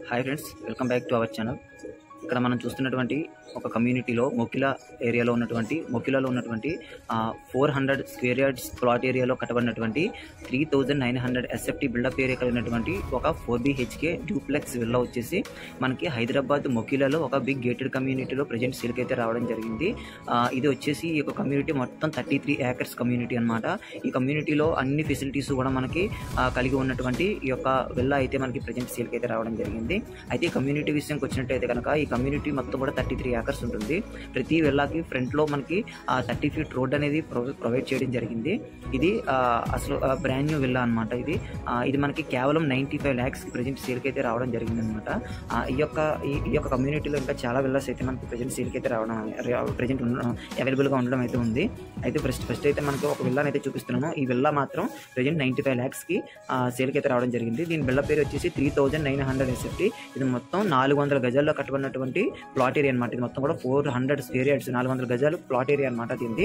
hi friends welcome back to our channel ఇక్కడ మనం చూస్తున్నటువంటి ఒక కమ్యూనిటీలో మొకిల ఏరియాలో ఉన్నటువంటి మొకిలాలో ఉన్నటువంటి four hundred square yards plot ఏరియాలో కట్టబడినటువంటి three thousand nine hundred SFT built up area కలిగినటువంటి ఒక ఫోర్ బీహెచ్కే డూప్లెక్స్ విల్లా వచ్చేసి మనకి హైదరాబాద్ మొకిలాలో ఒక బిగ్ గేటెడ్ కమ్యూనిటీలో ప్రజెంట్ సేల్కి అయితే రావడం జరిగింది ఆ, ఇది వచ్చేసి ఈ యొక్క కమ్యూనిటీ మొత్తం థర్టీ త్రీ ఏకర్స్ కమ్యూనిటీ అనమాట ఈ కమ్యూనిటీలో అన్ని ఫెసిలిటీస్ కూడా మనకి ఆ, కలిగి ఉన్నటువంటి ఈ యొక్క విల్లా అయితే మనకి ప్రజెంట్ సేల్కి అయితే రావడం జరిగింది అయితే ఈ కమ్యూనిటీ విషయంకి వచ్చినట్టయితే కనుక ఈ కమ్యూనిటీ మొత్తం కూడా థర్టీ త్రీ ఏకర్స్ ఉంటుంది ప్రతి విల్లాకి ఫ్రంట్లో మనకి థర్టీ ఫీట్ రోడ్ అనేది ప్రొవైడ్ చేయడం జరిగింది ఇది ఆ, అసలు బ్రాండ్ న్యూ విల్లా అనమాట ఇది ఆ, ఇది మనకి కేవలం నైంటీ ఫైవ్ ల్యాక్స్ ప్రజెంట్ సేల్కి అయితే రావడం జరిగింది అనమాట ఈ యొక్క ఈ- ఈ యొక్క కమ్యూనిటీలో ఇంకా చాలా విల్లాస్ అయితే మనకి ప్రజెంట్ సేల్కి అయితే రావడం ప్రజెంట్ అవైలబుల్గా ఉండడం అయితే ఉంది అయితే ఫస్ట్ ఫస్ట్ అయితే మనకి ఒక విల్లాని అయితే చూపిస్తున్నాము ఈ విల్లా మాత్రం ప్రజెంట్ నైంటీ ఫైవ్ ల్యాక్స్కి సేల్కి అయితే రావడం జరిగింది దీని బిల్ల పేరు వచ్చేసి three thousand nine hundred SFT ఇది మొత్తం నాలుగు వందల గజాల్లో కట్టబడినటువంటి ప్లాట్ ఏరియా అనమాట ఇది మొత్తం కూడా ఫోర్ హండ్రెడ్ స్క్వేర్ యార్డ్స్ నాలుగు వందల గజాలు ప్లాట్ ఏరియా అనమాట దీనిది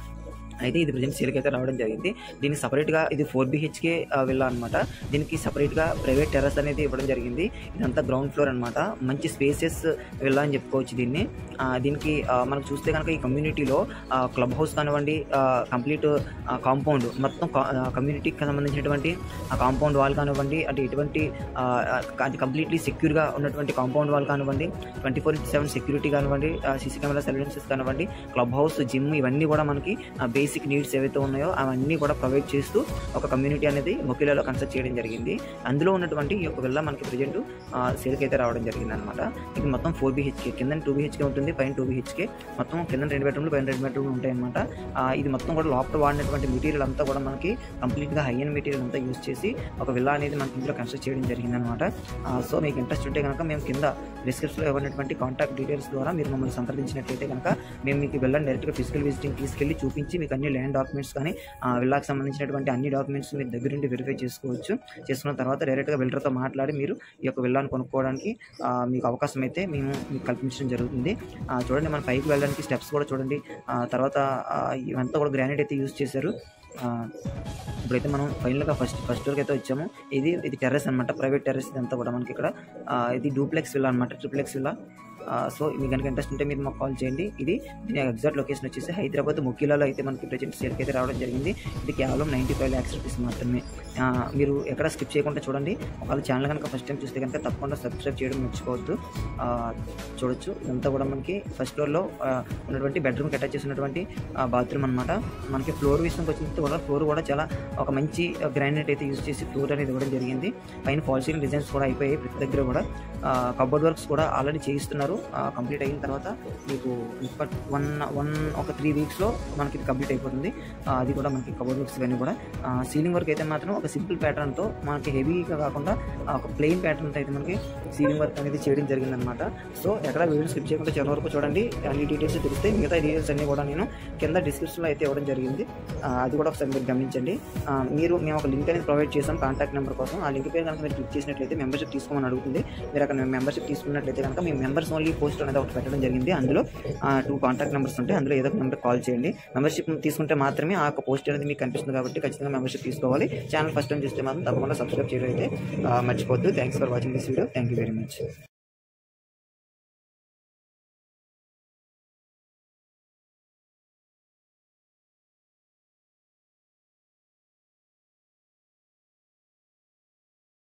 అయితే ఇది ప్రజెంట్ సేల్కి అయితే రావడం జరిగింది దీనికి సపరేట్గా ఇది ఫోర్ బిహెచ్కే విల్లా అనమాట దీనికి సపరేట్గా ప్రైవేట్ టెర్రస్ అనేది ఇవ్వడం జరిగింది ఇదంతా గ్రౌండ్ ఫ్లోర్ అనమాట మంచి స్పేసెస్ విల్లా అని చెప్పుకోవచ్చు దీన్ని ఆ, దీనికి ఆ, మనకు చూస్తే కనుక ఈ కమ్యూనిటీలో క్లబ్ హౌస్ కానివ్వండి కంప్లీట్ కాంపౌండ్ మొత్తం కమ్యూనిటీకి సంబంధించినటువంటి ఆ కాంపౌండ్ వాల్ కానివ్వండి అంటే ఎటువంటి ఆ, అది కంప్లీట్లీ సెక్యూర్గా ఉన్నటువంటి కాంపౌండ్ వాల్ కానివ్వండి twenty four into seven security కానివ్వండి సీసీ కెమెరా సర్వేలెన్సెస్ కానివ్వండి క్లబ్ హౌస్ జిమ్ ఇవన్నీ కూడా మనకి బేసిక్ నీడ్స్ ఏవైతే ఉన్నాయో అవన్నీ కూడా ప్రొవైడ్ చేస్తూ ఒక కమ్యూనిటీ అనేది మొకిలాలో కన్స్ట్రక్ట్ చేయడం జరిగింది అందులో ఉన్నటువంటి ఈ యొక్క విల్లా మనకి ప్రజెంట్ సేల్కి అయితే రావడం జరిగింది అనమాట ఇది మొత్తం ఫోర్ బీహెచ్కే కింద టూ బీహెచ్కే ఉంటుంది పైన టూ బీహెచ్కే మొత్తం కింద రెండు బెడ్రూమ్లు పైన రెండు బెడ్రూమ్లు ఉంటాయి అనమాట ఇది మొత్తం కూడా లోపల వాడినటువంటి మెటీరియల్ అంతా కూడా మనకి కంప్లీట్గా హై అండ్ మెటీరియల్ అంతా యూస్ చేసి ఒక విల్లా అనేది మనకి ఇందులో కన్స్ట్రక్ట్ చేయడం జరిగింది అనమాట సో మీకు ఇంట్రెస్ట్ ఉంటే కనుక మేము కింద డిస్క్రిప్షన్లో ఇవ్వనటువంటి కాంటాక్ట్ డీటెయిల్స్ ద్వారా మీరు మమ్మల్ని సంప్రదించినట్లయితే కనుక మేము మీకు వెళ్ళండి డైరెక్ట్గా ఫిజికల్ విజిటింగ్ తీసుకెళ్ళి చూపించి మీకు అన్ని ల్యాండ్ డాక్యుమెంట్స్ కానీ ఆ విల్లాకి సంబంధించినటువంటి అన్ని డాక్యుమెంట్స్ మీరు దగ్గరుండి వెరిఫై చేసుకోవచ్చు చేసుకున్న తర్వాత డైరెక్ట్గా బిల్డర్తో మాట్లాడి మీరు ఈ యొక్క విల్లాను కొనుక్కోవడానికి ఆ, మీకు అవకాశం అయితే మేము మీకు కల్పించడం జరుగుతుంది ఆ, చూడండి మన పైకి వెళ్ళడానికి స్టెప్స్ కూడా చూడండి ఆ, తర్వాత ఆ, ఇవంతా కూడా గ్రానైట్ అయితే యూజ్ చేశారు ఆ, ఇప్పుడైతే మనం ఫైనల్గా ఫస్ట్ ఫస్ట్ వరకు అయితే వచ్చాము ఇది ఇది టెర్రస్ అనమాట ప్రైవేట్ టెర్రస్ ఇదంతా కూడా మనకి ఇక్కడ ఆ, ఇది డూప్లెక్స్ విల్లా అనమాట ట్రిప్లెక్స్ విల్లా సో మీకు కనుక ఇంట్రెస్ట్ ఉంటే మీరు మాకు కాల్ చేయండి ఇది దీని ఎగ్జాక్ట్ లొకేషన్ వచ్చేసి హైదరాబాద్ ముఖ్యలాలో అయితే మనకి ప్రజెంట్ సేల్కి అయితే రావడం జరిగింది ఇది కేవలం నైంటీ ఫైవ్ ల్యాక్స్ రూపీస్ మాత్రమే ఆ, మీరు ఎక్కడ స్కిప్ చేయకుండా చూడండి ఒకవేళ ఛానల్ కనుక ఫస్ట్ టైం చూస్తే కనుక తప్పకుండా సబ్స్క్రైబ్ చేయడం మర్చిపోవద్దు ఆ, చూడొచ్చు ఇదంతా కూడా మనకి ఫస్ట్ ఫ్లోర్లో ఉన్నటువంటి బెడ్రూమ్కి అటాచ్ చేసినటువంటి బాత్రూమ్ అనమాట మనకి ఫ్లోర్ విషయంకి వచ్చినట్టు కూడా ఫ్లోర్ కూడా చాలా ఒక మంచి గ్రానైట్ అయితే యూజ్ చేసి ఫ్లోర్ అనేది ఇవ్వడం జరిగింది పైన ఫాల్ సీలింగ్ డిజైన్స్ కూడా అయిపోయాయి ప్రతి దగ్గర కూడా కబోర్డ్ వర్క్స్ కూడా ఆల్రెడీ చేయిస్తున్నారు కంప్లీట్ అయిన తర్వాత మీకు వన్ వన్ ఒక త్రీ వీక్స్లో మనకి ఇది కంప్లీట్ అయిపోతుంది ఆ, అది కూడా మనకి కబోర్డ్ వర్క్స్ ఇవన్నీ కూడా సీలింగ్ వర్క్ అయితే మాత్రం ఒక సింపుల్ ప్యాటర్న్తో మనకి హెవీగా కాకుండా ఆ, ఒక ప్లెయిన్ ప్యాటర్న్తో అయితే మనకి సీలింగ్ వర్క్ అనేది చేయడం జరిగిందనమాట సో ఎక్కడ వీడియో స్కిప్ చేయకుండా చివరి వరకు చూడండి అన్ని డీటెయిల్స్ తెలిస్తే మిగతా డీటెయిల్స్ అన్ని కూడా నేను కింద డిస్క్రిప్షన్లో అయితే ఇవ్వడం జరిగింది ఆ, అది కూడా ఒకసారి మీరు గమనించండి ఆ, మీరు మేము ఒక లింక్ అనేది ప్రొవైడ్ చేసాం కాంటాక్ట్ నెంబర్ కోసం ఆ లింక్ పేరు కనుక మీరు క్లిక్ చేసినట్లయితే మెంబర్షిప్ తీసుకోమని అడుగుతుంది మీరు అక్కడ మెంబర్షిప్ తీసుకున్నట్లయితే కనుక మీ మెంబర్స్ ఓన్లీ పోస్ట్ అనేది ఒకటి పెట్టడం జరిగింది అందులో టూ కాంటాక్ట్ నెంబర్స్ ఉంటాయి అందులో ఏదో ఒక నెంబర్ కాల్ చేయండి మెంబర్షిప్ తీసుకుంటే మాత్రమే ఆ యొక్క పోస్ట్ అనేది మీకు కనిపిస్తుంది కాబట్టి ఖచ్చితంగా మెంబర్షిప్ తీసుకోవాలి ఛానల్ ఫస్ట్ టైం చూస్తే మాత్రం తప్పకుండా సబ్స్క్రైబ్ చేయడం అయితే ఆ, మర్చిపోద్దు thanks for watching this video thank you very much